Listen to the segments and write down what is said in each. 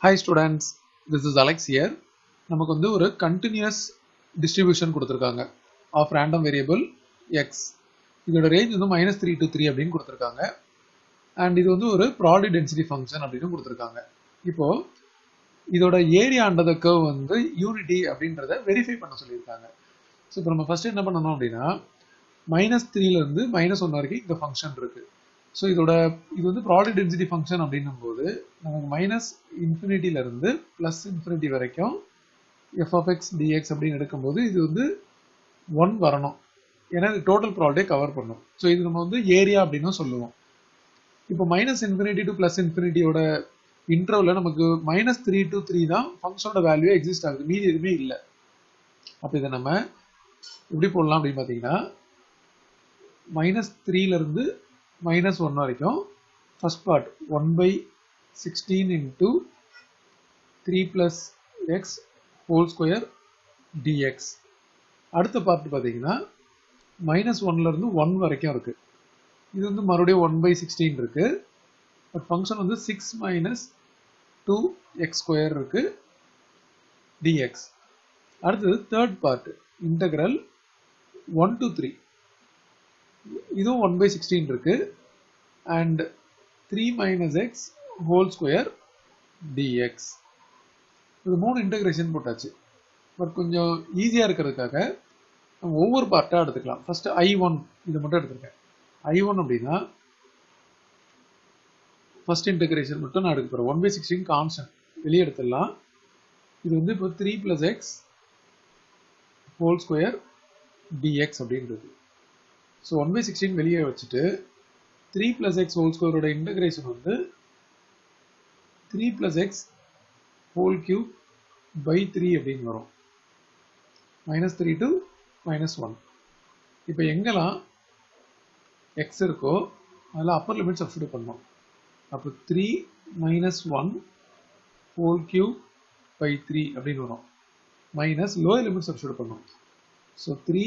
hi students this is Alex here நமக்கு வந்து ஒரு கண்டினியூஸ் டிஸ்ட்ரிபியூஷன் கொடுத்துருக்காங்க ஆஃப் ரேண்டம் வேரியபிள் எக்ஸ் இதோட ரேஞ்ச் வந்து மைனஸ் த்ரீ டு த்ரீ அப்படின்னு கொடுத்துருக்காங்க அண்ட் இது வந்து ஒரு ப்ராடி டென்சிட்டி ஃபங்க்ஷன் அப்படின்னு கொடுத்துருக்காங்க இப்போ இதோட ஏரியா அண்டர் த கர்வ் வந்து யூனிட்டி அப்படின்றத வெரிஃபை பண்ண சொல்லியிருக்காங்க ஸோ இப்போ நம்ம ஃபர்ஸ்ட் என்ன பண்ணணும் அப்படின்னா மைனஸ் த்ரீலேருந்து மைனஸ் ஒன் வரைக்கும் இந்த ஃபங்க்ஷன் இருக்கு ஸோ இதோட இது வந்து ப்ராடி டென்சிட்டி ஃபங்க்ஷன் அப்படின்னும் போது நமக்கு மைனஸ் இன்ஃபினிட்டியிலேருந்து ப்ளஸ் இன்ஃபினிட்டி வரைக்கும் எஃப் ஆஃப் எக்ஸ் டிஎக்ஸ் அப்படின்னு எடுக்கும்போது இது வந்து ஒன் வரணும் ஏன்னா இது டோட்டல் ப்ராடக்டே கவர் பண்ணும் ஸோ இது நம்ம வந்து ஏரியா அப்படின்னு சொல்லுவோம் இப்போ மைனஸ் இன்ஃபினிட்டி டு ப்ளஸ் இன்ஃபினிட்டியோட இன்டர்வலில் நமக்கு மைனஸ் த்ரீ டு த்ரீ தான் ஃபங்க்ஷனோட வேல்யூ எக்ஸிஸ்ட் ஆகுது மீதி எதுவுமே இல்லை அப்போ இதை நம்ம எப்படி போடலாம் அப்படின்னு பார்த்தீங்கன்னா மைனஸ் த்ரீலேருந்து மைனஸ் ஒன் வரைக்கும் first part one by sixteen into three plus x whole square dx அடுத்த பார்ட் பார்த்தீங்கன்னா மைனஸ் ஒன்லேருந்து ஒன் வரைக்கும் இருக்குது இது வந்து மறுபடியும் ஒன் பை சிக்ஸ்டீன் இருக்குது பட் ஃபங்க்ஷன் வந்து six minus two x square இருக்குது டிஎக்ஸ் அடுத்தது third part integral one two three இதுவும் ஒன் பை சிக்ஸ்டீன் இருக்கு and three minus x whole square dx இது மூணு இன்டகிரேஷன் போட்டாச்சு பட் கொஞ்சம் ஈஸியாக இருக்கிறதுக்காக நம்ம ஒவ்வொரு பார்ட்டாக எடுத்துக்கலாம் ஃபர்ஸ்ட் ஐ ஒன் இதை மட்டும் எடுத்துருக்கேன் ஐ ஒன் அப்படின்னா ஃபர்ஸ்ட் இன்டகிரேஷன் மட்டும் நான் எடுக்க போகிறேன் ஒன் பை சிக்ஸ்டீன் கான்ஸ்டன்ட் வெளியே எடுத்துடலாம் இது வந்து இப்போ three plus x whole square dx அப்படின்றது ஸோ ஒன் பை சிக்ஸ்டீன் வெளியே வச்சுட்டு த்ரீ ப்ளஸ் எக்ஸ் ஹோல் ஸ்கொயரோட இன்டகிரேஷன் வந்து three plus x whole cube by three அப்படின்னு வரும் minus three to minus one இப்போ எங்கெல்லாம் எக்ஸ் இருக்கோ அதில் அப்பர் லிமிட் சப்ஸ்டியூட் பண்ணோம் அப்போ three minus one whole cube by three அப்படின்னு வரும் மைனஸ் லோயர் லிமிட் சப்ஸ்டியூட் பண்ணோம் ஸோ த்ரீ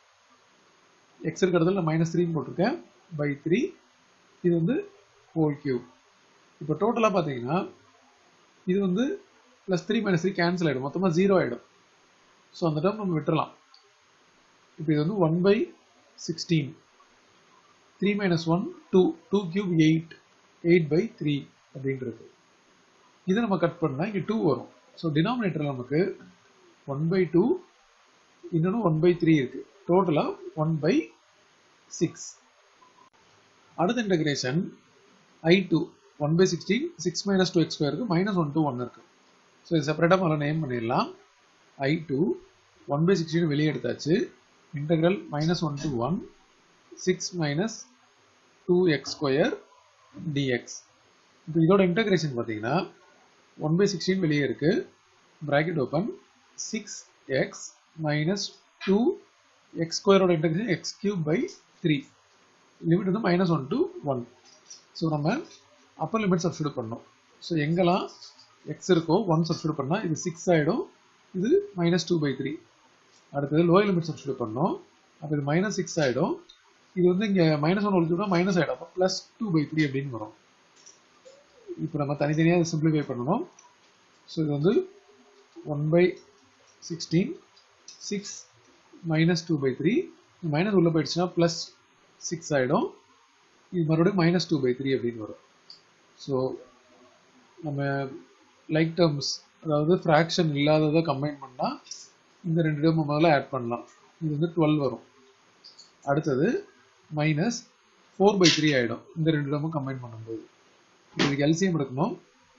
எக்ஸ் இருக்கிறதுல நான் மைனஸ் த்ரீன்னு போட்டிருக்கேன் பை த்ரீ இது வந்து ஹோல் கியூப் இப்போ டோட்டலாக பார்த்தீங்கன்னா இது வந்து plus three minus three cancel ஆகிடும் மொத்தமாக ஜீரோ ஆகிடும் ஸோ அந்த டைம் நம்ம விட்டுறலாம் இப்போ இது வந்து one by sixteen three minus one two two cube eight eight by three அப்படின்றது இதை நம்ம கட் பண்ணால் இங்கே டூ வரும் ஸோ டினாமினேட்டரில் நமக்கு ஒன் பை டூ இன்னொன்று ஒன் பை த்ரீ இருக்குது டோட்டலாக ஒன் பை சிக்ஸ் அடுத்த integration I two one by sixteen six minus two x ஸ்கொயருக்கு மைனஸ் ஒன் டூ ஒன் இருக்குது ஸோ இது செப்பரேட்டாக முதல்ல நேம் பண்ணிடலாம் I two one by sixteen வெளியே எடுத்தாச்சு integral minus one to one six minus two x square dx இப்போ இதோட இன்டகிரேஷன் பார்த்தீங்கன்னா ஒன் பை சிக்ஸ்டீன் வெளியே இருக்குது bracket open six X minus two x ஸ்கொயரோட integration x cube by three limit வந்து minus one to one so நம்ம upper limit substitute பண்ணோம் so எங்கெல்லாம் எக்ஸ் இருக்கோ ஒன் சப்ஸ்டியூட் பண்ணால் இது சிக்ஸ் ஆகிடும் இது மைனஸ் டூ பை த்ரீ அடுத்தது லோயர் லிமிட் சப்ஸ்டியூட் பண்ணோம் அப்போ இது மைனஸ் சிக்ஸ் ஆகிடும் இது வந்து இங்கே மைனஸ் ஒன் ஒழிச்சுட்டா மைனஸ் ஆகிடும் அப்போ ப்ளஸ் டூ பை த்ரீ அப்படின்னு வரும் இப்போ நம்ம தனித்தனியாக சிம்பிளிஃபை பண்ணணும் ஸோ இது வந்து one by sixteen six minus two by three minus உள்ளே போயிடுச்சுன்னா ப்ளஸ் சிக்ஸ் ஆகிடும் இது மறுபடியும் மைனஸ் டூ பை த்ரீ அப்படின்னு வரும் ஸோ நம்ம லைக் டேர்ம்ஸ் அதாவது ஃப்ராக்ஷன் இல்லாததை கம்பைன் பண்ணால் இந்த ரெண்டு டேர்ம் முதல்ல ஆட் பண்ணலாம் இது வந்து டுவெல் வரும் அடுத்தது மைனஸ் ஃபோர் பை த்ரீ ஆகிடும் இந்த ரெண்டு டேர்மும் கம்பைன் பண்ணும்போது இதுக்கு எல்சிஎம் எடுக்கணும்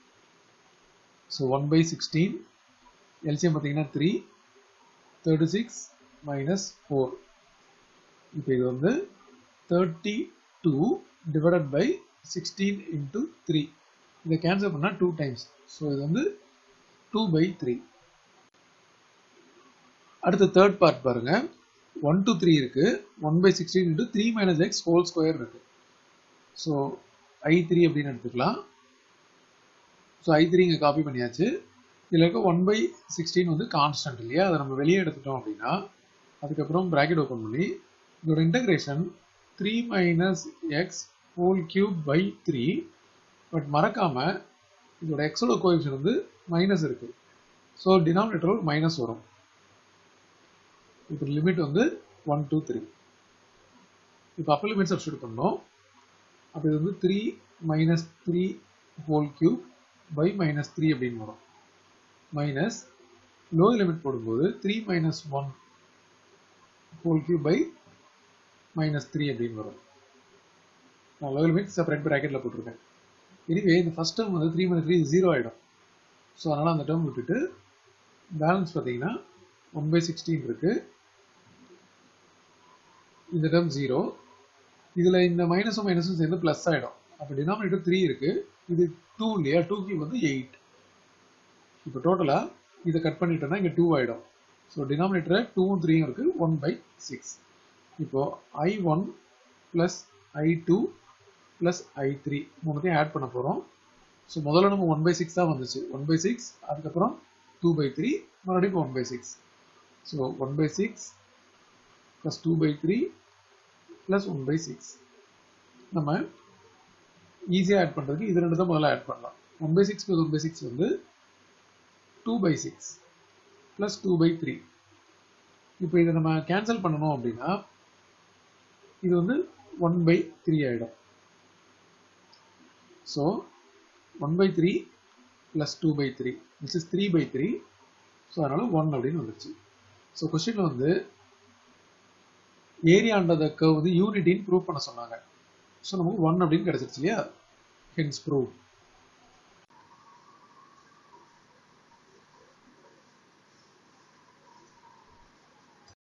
so one by sixteen LCM பார்த்தீங்கன்னா three thirty six minus four இப்போ இது வந்து thirty two divided by sixteen into three இதை கேன்சல் பண்ணால் டூ டைம்ஸ் ஸோ இது வந்து டூ பை த்ரீ அடுத்த தேர்ட் பார்ட் பாருங்க ஒன் டூ த்ரீ இருக்கு one by sixteen into three minus x whole square இருக்கு ஸோ ஐ த்ரீ அப்படின்னு எடுத்துக்கலாம் ஸோ ஐ த்ரீ இங்கே காப்பி பண்ணியாச்சு இதில் இருக்க ஒன் பை சிக்ஸ்டீன் வந்து கான்ஸ்டன்ட் இல்லையா அதை நம்ம வெளியே எடுத்துட்டோம் அப்படின்னா அதுக்கப்புறம் ப்ராக்கெட் ஓப்பன் பண்ணி இதோட integration three minus x whole cube by three but மறக்காம இதோட எக்ஸோட கோஎஃபிஷியன் வந்து மைனஸ் இருக்கு ஸோ டினாமினேட்டர் மைனஸ் வரும் இப்போ லிமிட் வந்து ஒன் டூ த்ரீ இப்போ அப்பர் லிமிட் சப்ஸ்டியூட் பண்ணோம் அப்போ இது வந்து three minus three whole cube by minus three அப்படின்னு வரும் மைனஸ் லோயர் லிமிட் போடும்போது three minus one whole cube by minus three அப்படின்னு வரும் நான் லோயர் லிமிட் செப்பரேட் ப்ராக்கெட்டில் போட்டிருக்கேன் இதுவே இந்த ஃபஸ்ட் டேர்ம் வந்து த்ரீ மைனஸ் த்ரீ ஜீரோ ஆகிடும் ஸோ அதனால் அந்த டேர்ம் விட்டுட்டு பேலன்ஸ் பார்த்தீங்கன்னா ஒன் பை சிக்ஸ்டீன் இருக்குது இந்த டேர்ம் ஜீரோ இதில் இந்த மைனஸும் மைனஸும் சேர்ந்து ப்ளஸ் ஆகிடும் அப்போ டினாமினேட்டர் த்ரீ இருக்குது இது டூ இல்லையா டூ கியூப் வந்து எயிட் இப்போ டோட்டலாக இதை கட் பண்ணிட்டோம்னா இங்கே டூ ஆகிடும் ஸோ டினாமினேட்டர் டூவும் த்ரீயும் இருக்குது ஒன் பை சிக்ஸ் இப்போது I one plus I two plus I three மூணுத்தையும் ஆட் பண்ண போகிறோம் ஸோ முதல்ல நம்ம ஒன் பை சிக்ஸ் தான் வந்துச்சு ஒன் பை சிக்ஸ் அதுக்கப்புறம் டூ பை த்ரீ மறுபடியும் இப்போ one by six so one by six plus two by three plus one by six நம்ம ஈஸியாக ஆட் பண்ணுறதுக்கு இது ரெண்டு தான் முதல்ல ஆட் பண்ணலாம் one by six plus one by six வந்து two by six plus two by three இப்போ இதை நம்ம கேன்சல் பண்ணணும் அப்படின்னா இது வந்து ஒன் பை த்ரீ ஆகிடும் so one by three plus two by three which is three by three so அதனால் ஒன் அப்படின்னு வந்துருச்சு ஸோ கொஸ்டினில் வந்து ஏரியா அண்டர் த கர்வ் வந்து யூனிட்டின்னு ப்ரூவ் பண்ண சொன்னாங்க ஸோ நமக்கு ஒன் அப்படின்னு கிடச்சிருச்சு இல்லையா ஹென்ஸ் ப்ரூவ்